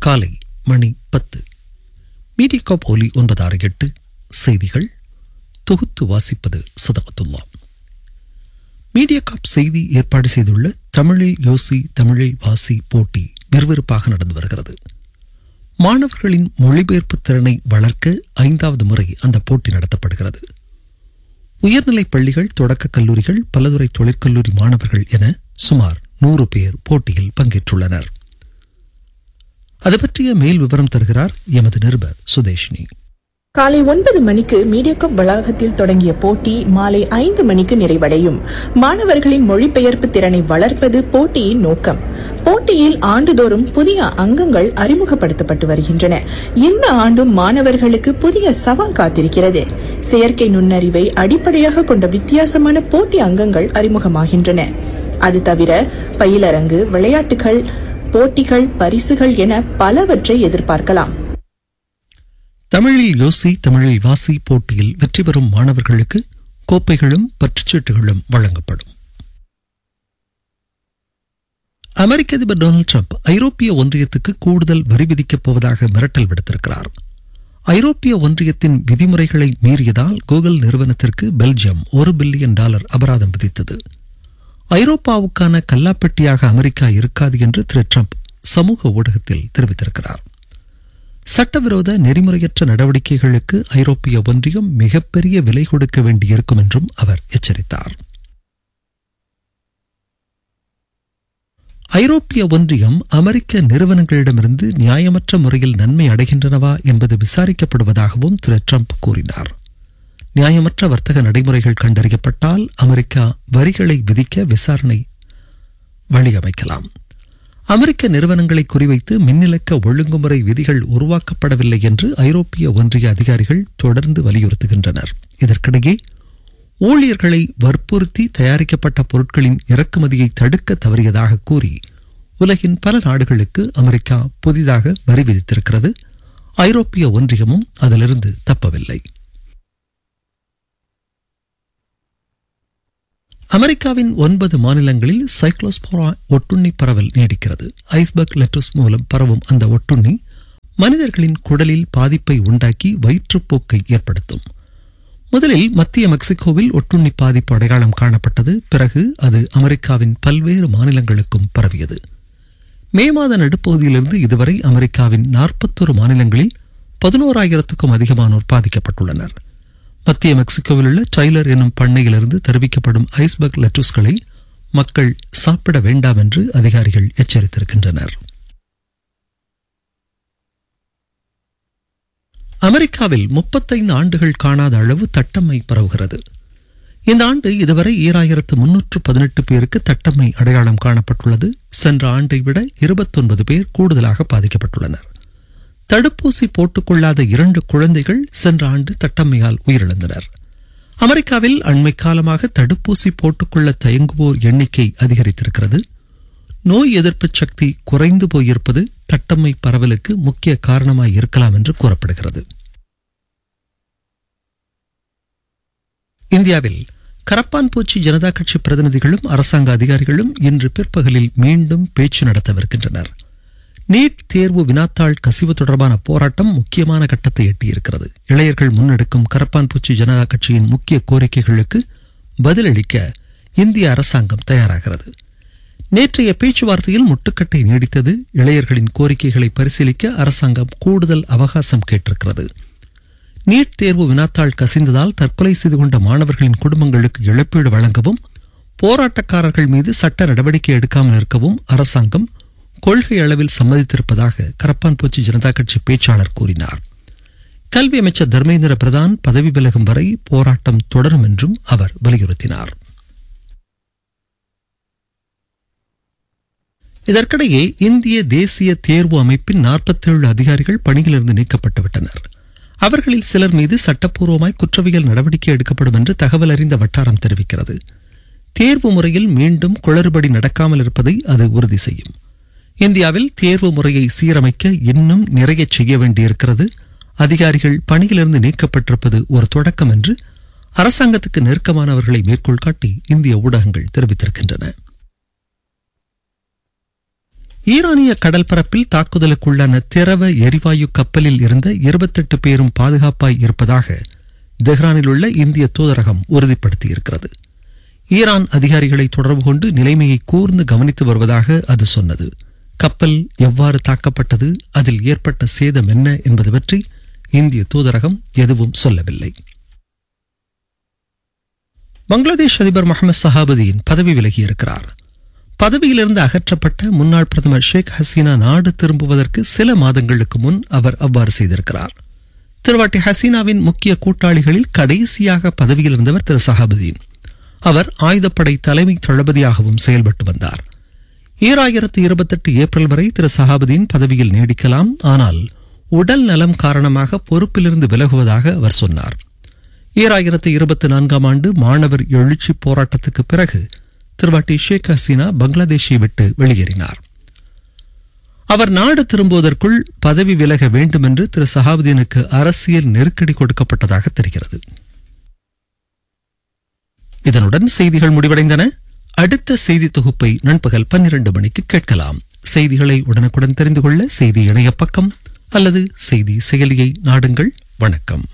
காலை மணி பத்து மீடியாகாப் ஒலி ஒன்பது ஆறு எட்டு செய்திகள் தொகுத்து வாசிப்பது சதகத்துல்லா மீடியாகாப் செய்தி ஏற்பாடு செய்துள்ள தமிழில் யோசி தமிழில் வாசி போட்டி விறுவிறுப்பாக நடந்து வருகிறது மாணவர்களின் மொழிபெயர்ப்பு திறனை வளர்க்க ஐந்தாவது முறை அந்த போட்டி நடத்தப்படுகிறது உயர்நிலைப் பள்ளிகள் தொடக்க கல்லூரிகள் பலதுறை தொழிற்கல்லூரி மாணவர்கள் என சுமார் நூறு பேர் போட்டியில் பங்கேற்றுள்ளனர் அது பற்றிய மேல் விவரம் தருகிறார் எமது நிருபர் சுதேஷினி காலை ஒன்பது மணிக்கு மீடியாகாப் வளாகத்தில் தொடங்கிய போட்டி மாலை ஐந்து மணிக்கு நிறைவடையும் மாணவர்களின் மொழிபெயர்ப்பு திறனை வளர்ப்பது போட்டியின் நோக்கம் போட்டியில் ஆண்டுதோறும் புதிய அங்கங்கள் அறிமுகப்படுத்தப்பட்டு வருகின்றன இந்த ஆண்டும் மாணவர்களுக்கு புதிய சவால் காத்திருக்கிறது செயற்கை நுண்ணறிவை அடிப்படையாக கொண்ட வித்தியாசமான போட்டி அங்கங்கள் அறிமுகமாகின்றன அது தவிர பயிலரங்கு விளையாட்டுகள் போட்டிகள் பரிசுகள் என பலவற்றை எதிர்பார்க்கலாம் தமிழில் யோசி தமிழில் வாசி போட்டியில் வெற்றி பெறும் மாணவர்களுக்கு கோப்பைகளும் பற்றுச்சீட்டுகளும் வழங்கப்படும் அமெரிக்க அதிபர் டொனால்டு ட்ரம்ப் ஐரோப்பிய ஒன்றியத்துக்கு கூடுதல் வரி விதிக்கப் போவதாக மிரட்டல் விடுத்திருக்கிறார் ஐரோப்பிய ஒன்றியத்தின் விதிமுறைகளை மீறியதால் கூகுள் நிறுவனத்திற்கு பெல்ஜியம் ஒரு பில்லியன் டாலர் அபராதம் விதித்தது ஐரோப்பாவுக்கான கல்லாப்பெட்டியாக அமெரிக்கா இருக்காது என்று திரு ட்ரம்ப் சமூக ஊடகத்தில் தெரிவித்திருக்கிறார் சட்டவிரோத நெறிமுறையற்ற நடவடிக்கைகளுக்கு ஐரோப்பிய ஒன்றியம் மிகப்பெரிய விலை கொடுக்க வேண்டியிருக்கும் என்றும் அவர் எச்சரித்தார் ஐரோப்பிய ஒன்றியம் அமெரிக்க நிறுவனங்களிடமிருந்து நியாயமற்ற முறையில் நன்மை அடைகின்றனவா என்பது விசாரிக்கப்படுவதாகவும் திரு ட்ரம்ப் கூறினார் நியாயமற்ற வர்த்தக நடைமுறைகள் கண்டறியப்பட்டால் அமெரிக்கா வரிகளை விதிக்க விசாரணை வழியமைக்கலாம் அமெரிக்க நிறுவனங்களை குறிவைத்து மின்னிலக்க ஒழுங்குமுறை விதிகள் உருவாக்கப்படவில்லை என்று ஐரோப்பிய ஒன்றிய அதிகாரிகள் தொடர்ந்து வலியுறுத்துகின்றனர் இதற்கிடையே ஊழியர்களை வற்புறுத்தி தயாரிக்கப்பட்ட பொருட்களின் இறக்குமதியை தடுக்க தவறியதாக கூறி உலகின் பல நாடுகளுக்கு அமெரிக்கா புதிதாக வரி விதித்திருக்கிறது ஐரோப்பிய ஒன்றியமும் அதிலிருந்து தப்பவில்லை அமெரிக்காவின் ஒன்பது மாநிலங்களில் சைக்ளோஸ்போரா ஒட்டுண்ணி பரவல் நீடிக்கிறது ஐஸ்பர்க் லெட்டஸ் மூலம் பரவும் அந்த ஒட்டுண்ணி மனிதர்களின் குடலில் பாதிப்பை உண்டாக்கி வயிற்றுப்போக்கை ஏற்படுத்தும் முதலில் மத்திய மெக்சிகோவில் ஒட்டுண்ணி பாதிப்பு அடையாளம் காணப்பட்டது பிறகு அது அமெரிக்காவின் பல்வேறு மாநிலங்களுக்கும் பரவியது மே மாத நடுப்பகுதியிலிருந்து இதுவரை அமெரிக்காவின் நாற்பத்தொரு மாநிலங்களில் பதினோராயிரத்துக்கும் அதிகமானோர் பாதிக்கப்பட்டுள்ளனர் மத்திய மெக்சிகோவில் உள்ள டைலர் எனும் பண்ணையிலிருந்து தெரிவிக்கப்படும் ஐஸ்பர்க் லெட்டூஸ்களை மக்கள் சாப்பிட வேண்டாம் என்று அதிகாரிகள் எச்சரித்திருக்கின்றனர் அமெரிக்காவில் முப்பத்தைந்து ஆண்டுகள் காணாத அளவு தட்டம்மை பரவுகிறது இந்த ஆண்டு இதுவரை ஈராயிரத்து முன்னூற்று பதினெட்டு பேருக்கு தட்டம்மை அடையாளம் காணப்பட்டுள்ளது சென்ற ஆண்டை விட இருபத்தொன்பது பேர் கூடுதலாக பாதிக்கப்பட்டுள்ளனர் தடுப்பூசி போட்டுக்கொள்ளாத இரண்டு குழந்தைகள் சென்ற ஆண்டு தட்டம்மையால் உயிரிழந்தனர் அமெரிக்காவில் அண்மை காலமாக தடுப்பூசி போட்டுக்கொள்ள தயங்குவோர் எண்ணிக்கை அதிகரித்திருக்கிறது நோய் எதிர்ப்பு சக்தி குறைந்து போயிருப்பது தட்டம்மை பரவலுக்கு முக்கிய காரணமாய் இருக்கலாம் என்று கூறப்படுகிறது இந்தியாவில் கரப்பான் பூச்சி ஜனதா கட்சி பிரதிநிதிகளும் அரசாங்க அதிகாரிகளும் இன்று பிற்பகலில் மீண்டும் பேச்சு நடத்தவிருக்கின்றனர் நீட் தேர்வு வினாத்தாள் கசிவு தொடர்பான போராட்டம் முக்கியமான கட்டத்தை எட்டியிருக்கிறது இளையர்கள் முன்னெடுக்கும் கரப்பான் பூச்சி ஜனதா கட்சியின் முக்கிய கோரிக்கைகளுக்கு பதிலளிக்க இந்திய அரசாங்கம் தயாராகிறது நேற்றைய பேச்சுவார்த்தையில் முட்டுக்கட்டை நீடித்தது இளையர்களின் கோரிக்கைகளை பரிசீலிக்க அரசாங்கம் கூடுதல் அவகாசம் கேட்டிருக்கிறது நீட் தேர்வு வினாத்தாள் கசிந்ததால் தற்கொலை செய்து கொண்ட மாணவர்களின் குடும்பங்களுக்கு இழப்பீடு வழங்கவும் போராட்டக்காரர்கள் மீது சட்ட நடவடிக்கை எடுக்காமல் இருக்கவும் அரசாங்கம் கொள்கை அளவில் சம்மதித்திருப்பதாக கரப்பான்பூச்சி ஜனதா கட்சி பேச்சாளர் கூறினார் கல்வி அமைச்சர் தர்மேந்திர பிரதான் பதவி விலகும் வரை போராட்டம் தொடரும் என்றும் அவர் வலியுறுத்தினார் இதற்கிடையே இந்திய தேசிய தேர்வு அமைப்பின் நாற்பத்தேழு அதிகாரிகள் பணியிலிருந்து நீக்கப்பட்டுவிட்டனர் அவர்களில் சிலர் மீது சட்டப்பூர்வமாய் குற்றவியல் நடவடிக்கை எடுக்கப்படும் என்று தகவல் அறிந்த வட்டாரம் தெரிவிக்கிறது தேர்வு முறையில் மீண்டும் குளறுபடி நடக்காமல் இருப்பதை அது உறுதி செய்யும் இந்தியாவில் தேர்வு முறையை சீரமைக்க இன்னும் நிறைய செய்ய வேண்டியிருக்கிறது அதிகாரிகள் பணியிலிருந்து நீக்கப்பட்டிருப்பது ஒரு தொடக்கம் என்று அரசாங்கத்துக்கு நெருக்கமானவர்களை மேற்கோள் காட்டி இந்திய ஊடகங்கள் தெரிவித்திருக்கின்றன ஈரானிய கடல் பரப்பில் தாக்குதலுக்குள்ளான திரவ எரிவாயு கப்பலில் இருந்த இருபத்தெட்டு பேரும் பாதுகாப்பாய் இருப்பதாக தெஹ்ரானில் உள்ள இந்திய தூதரகம் உறுதிப்படுத்தியிருக்கிறது ஈரான் அதிகாரிகளை தொடர்பு கொண்டு நிலைமையை கூர்ந்து கவனித்து வருவதாக அது சொன்னது கப்பல் எவ்வாறு தாக்கப்பட்டது அதில் ஏற்பட்ட சேதம் என்ன என்பது பற்றி இந்திய தூதரகம் எதுவும் சொல்லவில்லை பங்களாதேஷ் அதிபர் முகமது சஹாபுதீன் பதவி விலகியிருக்கிறார் பதவியிலிருந்து அகற்றப்பட்ட முன்னாள் பிரதமர் ஷேக் ஹசீனா நாடு திரும்புவதற்கு சில மாதங்களுக்கு முன் அவர் அவ்வாறு செய்திருக்கிறார் திருவாட்டி ஹசீனாவின் முக்கிய கூட்டாளிகளில் கடைசியாக பதவியில் இருந்தவர் திரு சஹாபுதீன் அவர் ஆயுதப்படை தலைமை தளபதியாகவும் செயல்பட்டு வந்தார் ஈராயிரத்து இருபத்தெட்டு ஏப்ரல் வரை திரு சஹாபுதீன் பதவியில் நீடிக்கலாம் ஆனால் உடல் நலம் காரணமாக பொறுப்பிலிருந்து விலகுவதாக அவர் சொன்னார் ஈராயிரத்து இருபத்தி நான்காம் ஆண்டு மாணவர் எழுச்சி போராட்டத்துக்கு பிறகு திருவாட்டி ஷேக் ஹசீனா பங்களாதேஷை விட்டு வெளியேறினார் அவர் நாடு திரும்புவதற்குள் பதவி விலக வேண்டும் என்று திரு சஹாபுதீனுக்கு அரசியல் நெருக்கடி கொடுக்கப்பட்டதாக தெரிகிறது இதனுடன் செய்திகள் முடிவடைந்தன அடுத்த செய்தி தொகுப்பை நண்பகல் பன்னிரண்டு மணிக்கு கேட்கலாம் செய்திகளை உடனுக்குடன் தெரிந்து கொள்ள செய்தி இணைய பக்கம் அல்லது செய்தி செயலியை நாடுங்கள் வணக்கம்